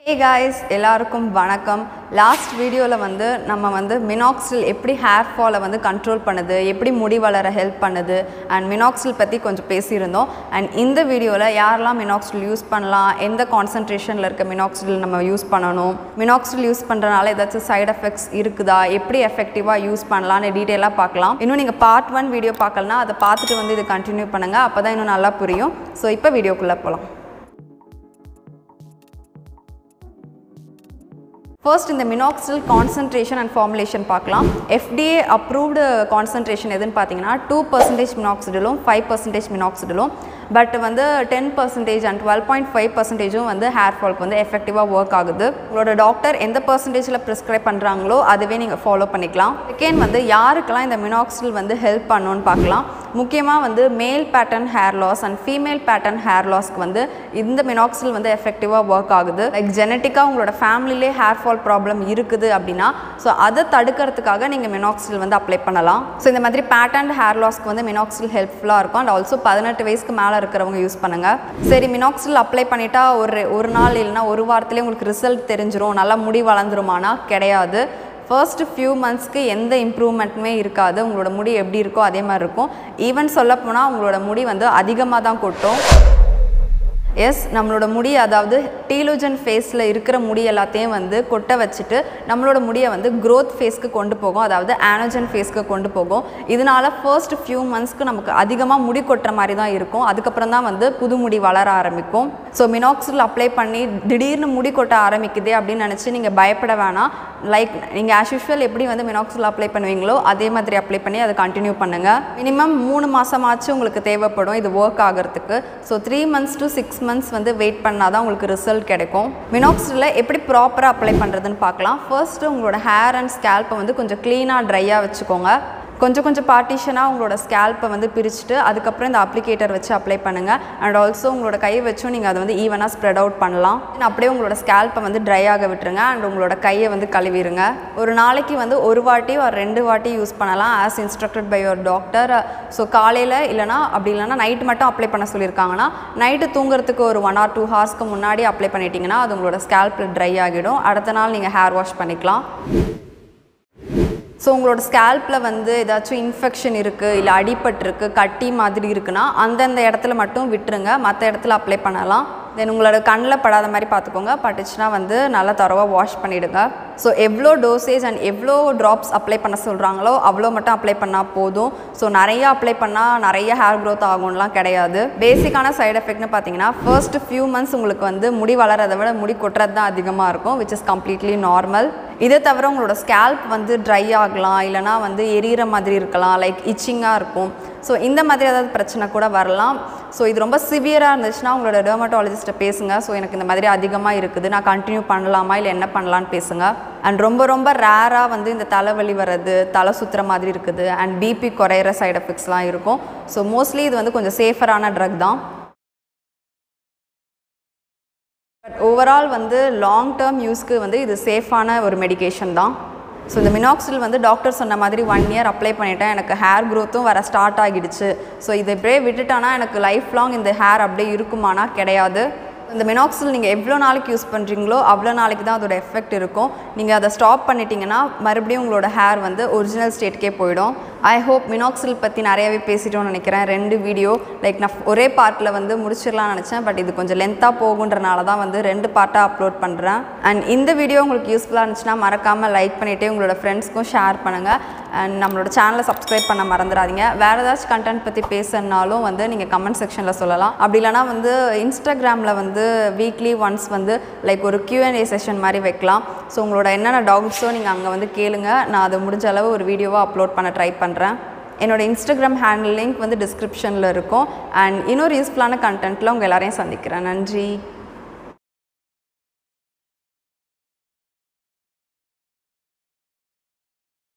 hey guys எல்லாருக்கும் வணக்கம் last வீடியோவில் வந்து நம்ம வந்து மினாக்சில் எப்படி ஹேர் ஃபாலை வந்து கண்ட்ரோல் பண்ணுது எப்படி முடி வளர ஹெல்ப் பண்ணுது அண்ட் மினாக்சில் பற்றி கொஞ்சம் பேசியிருந்தோம் அண்ட் இந்த வீடியோவில் யாரெல்லாம் மினாக்சில் யூஸ் பண்ணலாம் எந்த கான்சன்ட்ரேஷனில் இருக்க மினாக்சில் நம்ம யூஸ் பண்ணணும் மினாக்சில் யூஸ் பண்ணுறனால ஏதாச்சும் சைடு எஃபெக்ட்ஸ் இருக்குதா எப்படி எஃபெக்டிவாக யூஸ் பண்ணலாம்னு டீட்டெயிலாக பார்க்கலாம் இன்னும் நீங்கள் பார்ட் ஒன் வீடியோ பார்க்கலனா அதை பார்த்துட்டு வந்து இது கண்டினியூ பண்ணுங்கள் அப்போ தான் இன்னும் நல்லா புரியும் ஸோ இப்போ வீடியோக்குள்ளே போகலாம் ஃபர்ஸ்ட் இந்த மினாக்சில் கான்சன்ட்ரேஷன் அண்ட் ஃபார்முலேஷன் பார்க்கலாம் எஃப்டிஏ அப்ரூவ்டு கான்சன்ட்ரேஷன் எதுன்னு பார்த்தீங்கன்னா டூ பர்சன்டேஜ் மினாக்சிடிலும் ஃபைவ் பர்சன்டேஜ் மினாக்சிடிலும் பட் வந்து ten percentage and twelve point five பர்சன்டேஜும் வந்து ஹேர் ஃபால்க்கு வந்து எஃபெக்டிவாக ஒர்க் ஆகுது உங்களோட டாக்டர் எந்த பர்சன்டேஜில் ப்ரிஸ்கிரைப் பண்ணுறாங்களோ அதுவே நீங்கள் ஃபாலோ பண்ணிக்கலாம் செகண்ட் வந்து யாருக்கெல்லாம் இந்த மினாக்சில் வந்து ஹெல்ப் பண்ணணும்னு பார்க்கலாம் முக்கியமாக வந்து male pattern hair loss and female pattern hair லாஸ்க்கு வந்து இந்த மினாக்சில் வந்து எஃபெக்டிவாக ஒர்க் ஆகுது லைக் ஜெனட்டிக்காக உங்களோட ஃபேமிலிலே ஹேர் ஃபால் ப்ராப்ளம் இருக்குது அப்படின்னா ஸோ அதை தடுக்கிறதுக்காக நீங்கள் மினாக்சில் வந்து அப்ளை பண்ணலாம் ஸோ இந்த மாதிரி பேட்டர்ன் ஹேர் லாஸ்க்கு வந்து மினாக்சில் ஹெல்ப்ஃபுல்லாக இருக்கும் அண்ட் ஆல்சோ பதினெட்டு வயசுக்கு மேலே இருக்கிறவங்க யூஸ் பண்ணுங்கள் சரி மினாக்சில் அப்ளை பண்ணிட்டா ஒரு ஒரு நாள் இல்லைன்னா ஒரு வாரத்திலே உங்களுக்கு ரிசல்ட் தெரிஞ்சிரும் நல்லா முடி வளர்ந்துருமானா கிடையாது ஃபர்ஸ்ட் ஃபியூ மந்த்ஸ்க்கு எந்த இம்ப்ரூவ்மெண்ட்டுமே இருக்காது உங்களோட முடி எப்படி இருக்கோ அதே மாதிரி இருக்கும் ஈவன் சொல்லப்போனால் உங்களோட முடி வந்து அதிகமாக தான் கொட்டும் எஸ் நம்மளோட முடி அதாவது டீலோஜன் ஃபேஸில் இருக்கிற முடி எல்லாத்தையும் வந்து கொட்ட வச்சுட்டு நம்மளோட முடியை வந்து க்ரோத் ஃபேஸ்க்கு கொண்டு போகும் அதாவது ஆனோஜன் ஃபேஸ்க்கு கொண்டு போகும் இதனால ஃபர்ஸ்ட் ஃபியூ மந்த்ஸ்க்கு நமக்கு அதிகமாக முடி கொட்டுற மாதிரி தான் இருக்கும் அதுக்கப்புறம் தான் வந்து புது முடி வளர ஆரம்பிக்கும் ஸோ மினாக்சில் அப்ளை பண்ணி திடீர்னு முடி கொட்ட ஆரம்பிக்குதே அப்படின்னு நினச்சி நீங்கள் பயப்பட வேணாம் லைக் நீங்கள் ஆஸ் யூஷுவல் எப்படி வந்து மினாக்சில் அப்ளை பண்ணுவீங்களோ அதே மாதிரி அப்ளை பண்ணி அதை கண்டினியூ பண்ணுங்கள் மினிமம் மூணு மாதமாச்சும் உங்களுக்கு தேவைப்படும் இது ஒர்க் ஆகிறதுக்கு so three months to six months வந்து வெயிட் பண்ணால் தான் உங்களுக்கு ரிசல்ட் கிடைக்கும் மினாக்சில் எப்படி ப்ராப்பராக அப்ளை பண்ணுறதுன்னு பார்க்கலாம் ஃபர்ஸ்ட்டு உங்களோட ஹேர் அண்ட் ஸ்கேல்ப்பை வந்து கொஞ்சம் க்ளீனாக ட்ரையாக வச்சுக்கோங்க கொஞ்சம் கொஞ்சம் பார்ட்டிஷனாக உங்களோட ஸ்கேல்ப்பை வந்து பிரிச்சுட்டு அதுக்கப்புறம் இந்த அப்ளிகேட்டர் வச்சு அப்ளை பண்ணுங்கள் அண்ட் ஆல்சோ உங்களோட கை வச்சும் நீங்கள் அதை வந்து ஈவனாக ஸ்ப்ரெட் அவுட் பண்ணலாம் அப்படியே உங்களோட ஸ்கேல்ப்பை வந்து ட்ரை ஆக விட்டுருங்க அண்ட் உங்களோட கையை வந்து கழுவிடுங்க ஒரு நாளைக்கு வந்து ஒரு வாட்டி ஒரு ரெண்டு வாட்டி யூஸ் பண்ணலாம் as instructed by your doctor so காலையில் இல்லைனா அப்படி இல்லைனா நைட் மட்டும் அப்ளை பண்ண சொல்லியிருக்காங்கன்னா நைட்டு தூங்குறதுக்கு ஒரு ஒன் ஆர் டூ ஹார்ஸ்க்கு முன்னாடி அப்ளை பண்ணிட்டீங்கன்னா அது உங்களோட ஸ்கேல்ப்பில் ட்ரை ஆகிடும் அடுத்த நாள் நீங்கள் ஹேர் வாஷ் பண்ணிக்கலாம் ஸோ உங்களோட ஸ்கேல்ப்பில் வந்து ஏதாச்சும் இன்ஃபெக்ஷன் இருக்குது இல்லை அடிபட்டிருக்கு கட்டி மாதிரி இருக்குன்னா அந்தந்த இடத்துல மட்டும் விட்டுருங்க மற்ற இடத்துல அப்ளை பண்ணலாம் தென் உங்களோட கண்ணில் படாத மாதிரி பார்த்துக்கோங்க பட்டுச்சுன்னா வந்து நல்லா தரவாக வாஷ் பண்ணிவிடுங்க ஸோ எவ்வளோ டோசேஜ் அண்ட் எவ்வளோ ட்ராப்ஸ் அப்ளை பண்ண சொல்கிறாங்களோ அவ்வளோ மட்டும் அப்ளை பண்ணால் போதும் ஸோ நிறைய அப்ளை பண்ணால் நிறைய ஹேர் க்ரோத் ஆகும்லாம் கிடையாது பேசிக்கான சைடு எஃபெக்ட்னு பார்த்தீங்கன்னா ஃபர்ஸ்ட் ஃபியூ மந்த்ஸ் உங்களுக்கு வந்து முடி வளரதை விட முடி கொட்டுறது தான் அதிகமாக இருக்கும் விச் இஸ் கம்ப்ளீட்லி நார்மல் இதை தவிர உங்களோட ஸ்கேல்ப் வந்து ட்ரை ஆகலாம் இல்லைனா வந்து எரியிற மாதிரி இருக்கலாம் லைக் இச்சிங்காக இருக்கும் ஸோ இந்த மாதிரி ஏதாவது பிரச்சனை கூட வரலாம் ஸோ இது ரொம்ப சிவியராக இருந்துச்சுன்னா உங்களோட டெர்மட்டாலஜிஸ்ட்டை பேசுங்க ஸோ எனக்கு இந்த மாதிரி அதிகமாக இருக்குது நான் கண்டினியூ பண்ணலாமா இல்லை என்ன பண்ணலான்னு பேசுங்க அண்ட் ரொம்ப ரொம்ப ரேராக வந்து இந்த தலைவலி வர்றது தலை சுற்றுற மாதிரி இருக்குது அண்ட் பிபி குறையிற சைடு எஃபெக்ட்ஸ்லாம் இருக்கும் ஸோ மோஸ்ட்லி இது வந்து கொஞ்சம் சேஃபரான ட்ரக் தான் பட் ஓவரால் வந்து லாங் டேர்ம் யூஸ்க்கு வந்து இது சேஃபான ஒரு மெடிகேஷன் தான் ஸோ இந்த மினாக்சில் வந்து டாக்டர் சொன்ன மாதிரி ஒன் இயர் அப்ளை பண்ணிட்டேன் எனக்கு ஹேர் க்ரோத்தும் வர ஸ்டார்ட் ஆகிடுச்சு ஸோ இதை இப்படியே விட்டுட்டானா எனக்கு லைஃப் லாங் இந்த ஹேர் அப்படியே இருக்குமானா கிடையாது இந்த மினாக்சில் நீங்கள் எவ்வளோ நாளைக்கு யூஸ் பண்ணுறீங்களோ அவ்வளோ நாளைக்கு தான் அதோட எஃபெக்ட் இருக்கும் நீங்கள் அதை ஸ்டாப் பண்ணிட்டீங்கன்னா மறுபடியும் உங்களோட ஹேர் வந்து ஒரிஜினல் ஸ்டேட்கே போயிடும் ஐ ஹோப் மினாக்சில் பற்றி நிறையவே பேசிட்டோம்னு நினைக்கிறேன் ரெண்டு வீடியோ லைக் நான் ஒரே பார்ட்டில் வந்து முடிச்சிடலாம்னு நினச்சேன் பட் இது கொஞ்சம் லென்த்தாக போகுன்றனால தான் வந்து ரெண்டு பார்ட்டாக அப்லோட் பண்ணுறேன் அண்ட் இந்த வீடியோ உங்களுக்கு யூஸ்ஃபுல்லாக இருந்துச்சுன்னா மறக்காமல் லைக் பண்ணிவிட்டு உங்களோட ஃப்ரெண்ட்ஸ்க்கும் ஷேர் பண்ணுங்கள் அண்ட் நம்மளோட சேனலை சப்ஸ்கிரைப் பண்ண மறந்துடாதீங்க வேறு ஏதாச்சும் கண்டென்ட் பற்றி பேசணுனாலும் வந்து நீங்கள் கமெண்ட் செக்ஷனில் சொல்லலாம் அப்படி இல்லைனா வந்து இன்ஸ்டாகிராமில் வந்து வீக்லி ஒன்ஸ் வந்து லைக் ஒரு கியூஎன்ஏ செஷன் மாதிரி வைக்கலாம் ஸோ உங்களோட என்னென்ன டவுட்ஸோ நீங்கள் அங்கே வந்து கேளுங்க நான் அதை முடிஞ்ச அளவு ஒரு வீடியோவாக அப்லோட் பண்ண ட்ரை பண்ணுறேன் என்னோட இன்ஸ்டாகிராம் ஹேண்டில் லிங்க் வந்து டிஸ்கிரிப்ஷனில் இருக்கும் அண்ட் இன்னொரு யூஸ்ஃபுல்லான கண்டென்ட்டில் உங்கள் எல்லாரையும் சந்திக்கிறேன் நன்றி